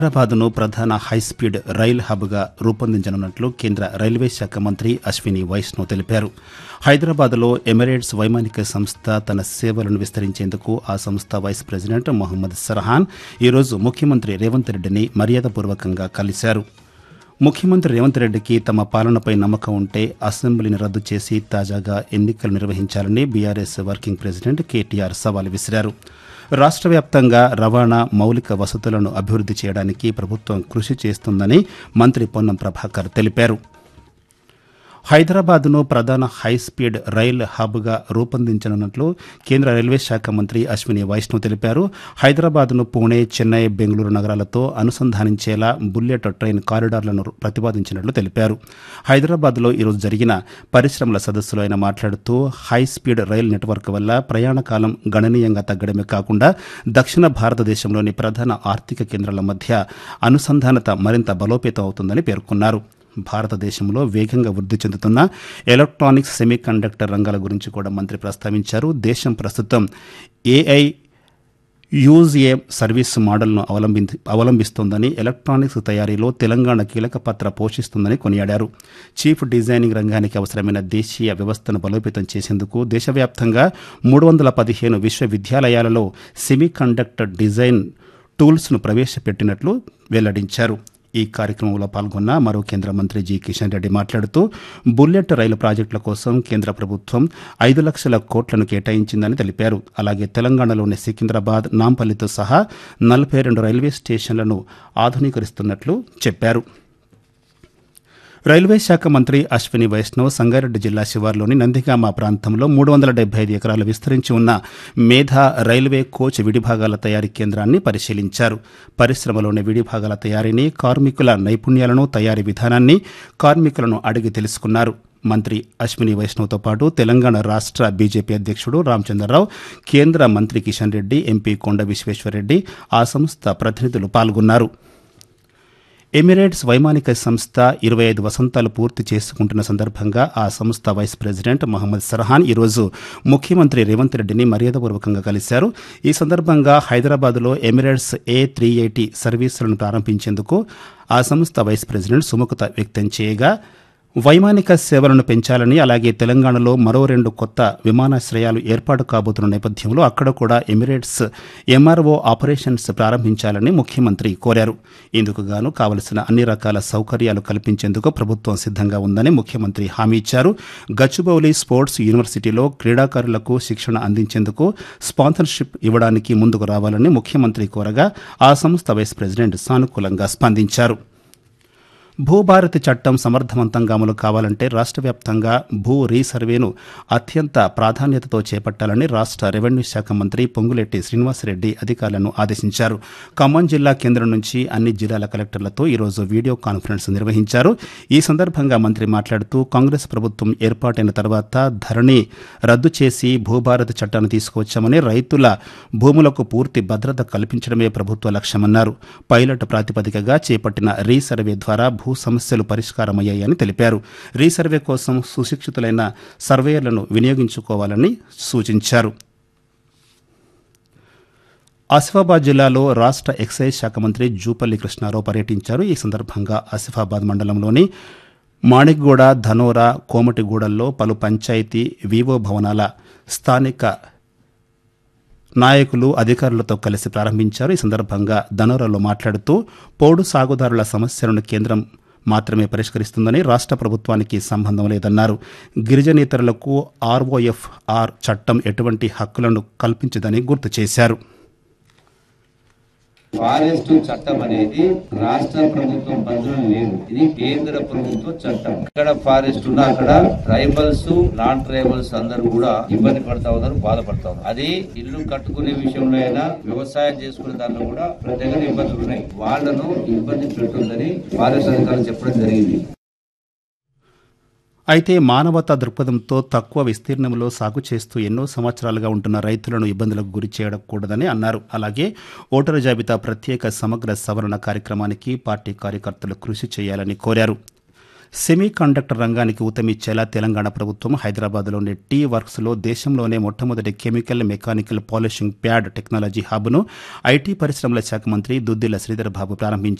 హైదరాబాద్ను ప్రధాన high speed rail హబ్గా రూపొందించనున్నట్లు కేంద్ర రైల్వే శాఖ మంత్రి అశ్విని వైష్ణవ్ తెలిపారు హైదరాబాద్లో ఎమిరేట్స్ వైమానిక సంస్థ తన సేవలను విస్తరించేందుకు ఆ సంస్థ వైస్ ప్రెసిడెంట్ మొహమ్మద్ సర్హాన్ ఈరోజు ముఖ్యమంత్రి రేవంత్ రెడ్డిని మర్యాదపూర్వకంగా కలిశారు ముఖ్యమంత్రి రేవంత్ రెడ్డికి తమ పాలనపై నమ్మకం ఉంటే అసెంబ్లీని రద్దు చేసి తాజాగా ఎన్నికలు నిర్వహించాలని బీఆర్ఎస్ వర్కింగ్ ప్రెసిడెంట్ కేటీఆర్ సవాల్ విసిరారు రాష్ట్ర వ్యాప్తంగా రవాణా మౌలిక వసతులను అభివృద్ధి చేయడానికి ప్రభుత్వం కృషి చేస్తుందని మంత్రి పొన్నం ప్రభాకర్ తెలిపారు హైదరాబాద్ను ప్రధాన హైస్పీడ్ రైల్ హబ్గా రూపొందించనున్నట్లు కేంద్ర రైల్వే శాఖ మంత్రి అశ్విని వైష్ణవ్ తెలిపారు హైదరాబాద్ను పూణే చెన్నై బెంగళూరు నగరాలతో అనుసంధానించేలా బుల్లెట్ ట్రైన్ కారిడార్లను ప్రతిపాదించినట్లు తెలిపారు హైదరాబాద్లో ఈరోజు జరిగిన పరిశ్రమల సదస్సులో ఆయన మాట్లాడుతూ హైస్పీడ్ రైల్ నెట్వర్క్ వల్ల ప్రయాణ కాలం గణనీయంగా తగ్గడమే కాకుండా దక్షిణ భారతదేశంలోని ప్రధాన ఆర్థిక కేంద్రాల మధ్య అనుసంధానత మరింత బలోపేతం అవుతుందని పేర్కొన్నారు భారతదేశంలో వేగంగా వృద్ధి చెందుతున్న ఎలక్ట్రానిక్స్ సెమీకండక్టర్ రంగాల గురించి కూడా మంత్రి ప్రస్తావించారు దేశం ప్రస్తుతం ఏఐ యూజ్ ఏ సర్వీస్ మోడల్ను అవలంబి అవలంబిస్తోందని ఎలక్ట్రానిక్స్ తయారీలో తెలంగాణ కీలక పాత్ర పోషిస్తుందని కొనియాడారు చీఫ్ డిజైనింగ్ రంగానికి అవసరమైన దేశీయ వ్యవస్థను బలోపేతం చేసేందుకు దేశవ్యాప్తంగా మూడు వందల పదిహేను విశ్వవిద్యాలయాలలో సెమీ కండక్టర్ డిజైన్ టూల్స్ను ప్రవేశపెట్టినట్లు వెల్లడించారు ఈ కార్యక్రమంలో పాల్గొన్న మరో కేంద్ర మంత్రి జి కిషన్ రెడ్డి మాట్లాడుతూ బుల్లెట్ రైలు ప్రాజెక్టుల కోసం కేంద్ర ప్రభుత్వం ఐదు లక్షల కోట్లను కేటాయించిందని తెలిపారు అలాగే తెలంగాణలోని సికింద్రాబాద్ నాంపల్లితో సహా నలభై రెండు రైల్వే స్టేషన్లను ఆధునీకరిస్తున్నట్లు చెప్పారు రైల్వే శాఖ మంత్రి అశ్విని వైష్ణవ్ సంగారెడ్డి జిల్లా శివార్లోని నందిగామ ప్రాంతంలో మూడు వందల డెబ్బై ఐదు ఎకరాలు విస్తరించి ఉన్న మేధా రైల్వే కోచ్ విడిభాగాల తయారీ కేంద్రాన్ని పరిశీలించారు పరిశ్రమలోని విడిభాగాల తయారీని కార్మికుల నైపుణ్యాలను తయారీ విధానాన్ని కార్మికులను అడిగి తెలుసుకున్నారు మంత్రి అశ్విని వైష్ణవ్తో పాటు తెలంగాణ రాష్ట్ర బీజేపీ అధ్యక్షుడు రామచంద్రరావు కేంద్ర మంత్రి కిషన్ రెడ్డి ఎంపీ కొండ విశ్వేశ్వరరెడ్డి ఆ సంస్థ ప్రతినిధులు పాల్గొన్నారు ఎమిరేట్స్ వైమానిక సంస్థ ఇరవై ఐదు వసంతాలు పూర్తి చేసుకుంటున్న సందర్భంగా ఆ సంస్థ వైస్ ప్రెసిడెంట్ మహమ్మద్ సర్హాన్ ఈరోజు ముఖ్యమంత్రి రేవంత్ రెడ్డిని మర్యాదపూర్వకంగా కలిశారు ఈ సందర్భంగా హైదరాబాద్లో ఎమిరేట్స్ ఏ త్రీ ఎయిటీ సర్వీసులను ప్రారంభించేందుకు ఆ సంస్థ వైస్ ప్రెసిడెంట్ సుముఖత వ్యక్తం చేయగా వైమానిక సేవలను పెంచాలని అలాగే తెలంగాణలో మరో రెండు కొత్త విమానాశ్రయాలు ఏర్పాటు కాబోతున్న నేపథ్యంలో అక్కడ కూడా ఎమిరేట్స్ ఎంఆర్ఓ ఆపరేషన్స్ ప్రారంభించాలని ముఖ్యమంత్రి కోరారు ఇందుకు గాను కావలసిన అన్ని రకాల సౌకర్యాలు కల్పించేందుకు ప్రభుత్వం సిద్ధంగా ఉందని ముఖ్యమంత్రి హామీ ఇచ్చారు గచ్చిబౌలి స్పోర్ట్స్ యూనివర్సిటీలో క్రీడాకారులకు శిక్షణ అందించేందుకు స్పాన్సర్షిప్ ఇవ్వడానికి ముందుకు రావాలని ముఖ్యమంత్రి కోరగా ఆ సంస్థ వైస్ ప్రెసిడెంట్ సానుకూలంగా స్పందించారు భూభారతి చట్టం సమర్థవంతంగా అమలు కావాలంటే రాష్ట్ర వ్యాప్తంగా భూ రీసర్వేను అత్యంత ప్రాధాన్యతతో చేపట్టాలని రాష్ట్ర రెవెన్యూ శాఖ మంత్రి పొంగులెట్టి శ్రీనివాసరెడ్డి అధికారులను ఆదేశించారు ఖమ్మం జిల్లా కేంద్రం నుంచి అన్ని జిల్లాల కలెక్టర్లతో ఈరోజు వీడియో కాన్ఫరెన్స్ నిర్వహించారు ఈ సందర్భంగా మంత్రి మాట్లాడుతూ కాంగ్రెస్ ప్రభుత్వం ఏర్పాటైన తర్వాత ధరణి రద్దు చేసి భూభారతి చట్టాన్ని తీసుకువచ్చామని రైతుల భూములకు పూర్తి భద్రత కల్పించడమే ప్రభుత్వ లక్ష్యమన్నారు పైలట్ ప్రాతిపదికగా చేపట్టిన రీసర్వే ద్వారా భూ సమస్యలు పరిష్కారమయ్యాయని తెలిపారు రీసర్వే కోసం సుశిక్షితులైన సర్వేయర్లను వినియోగించుకోవాలని సూచించారు ఆసిఫాబాద్ జిల్లాలో రాష్ట్ర ఎక్సైజ్ శాఖ మంత్రి జూపల్లి కృష్ణారావు పర్యటించారు ఈ సందర్భంగా ఆసిఫాబాద్ మండలంలోని మాణిక్గూడ ధనోరా కోమటిగూడల్లో పలు పంచాయతీ వివో భవనాల స్థానిక నాయకులు అధికారులతో కలిసి ప్రారంభించారు ఈ సందర్భంగా ధనోరాలో మాట్లాడుతూ పౌడు సాగుదారుల సమస్యలను కేంద్రం మాత్రమే పరిష్కరిస్తుందని రాష్ట్ర ప్రభుత్వానికి సంబంధం లేదన్నారు గిరిజనేతరులకు ఆర్ఓఎఫ్ ఆర్ చట్టం ఎటువంటి హక్కులను కల్పించదని గుర్తు చేశారు ఫారెస్ట్ చట్టం అనేది రాష్ట్ర ప్రభుత్వం పరిధిలో లేదు ఇది కేంద్ర ప్రభుత్వ చట్టం ఎక్కడ ఫారెస్ట్ ఉన్నా అక్కడ ట్రైబల్స్ నాన్ ట్రైబల్స్ అందరూ కూడా ఇబ్బంది పడతా ఉన్నారు బాధపడతా ఉన్నారు అది ఇల్లు కట్టుకునే విషయంలో అయినా వ్యవసాయం చేసుకునే దాంట్లో కూడా ప్రతి దగ్గర ఇబ్బందులు ఉన్నాయి వాళ్ళను ఇబ్బంది పెట్టొద్దని ఫారెస్ట్ అధికారులు చెప్పడం జరిగింది అయితే మానవతా దృక్పథంతో తక్కువ విస్తీర్ణంలో సాగు చేస్తూ ఎన్నో సంవత్సరాలుగా ఉంటున్న రైతులను ఇబ్బందులకు గురి చేయకూడదని అన్నారు అలాగే ఓటరు జాబితా ప్రత్యేక సమగ్ర సవరణ కార్యక్రమానికి పార్టీ కార్యకర్తలు కృషి చేయాలని కోరారు సెమీ కండక్టర్ రంగానికి ఊతమిచ్చేలా తెలంగాణ ప్రభుత్వం హైదరాబాద్లోని టీ వర్క్స్లో దేశంలోనే మొట్టమొదటి chemical mechanical polishing pad technology హబ్ను ఐటీ పరిశ్రమల శాఖ మంత్రి దుద్దిల శ్రీధర్ బాబు ప్రారంభించారు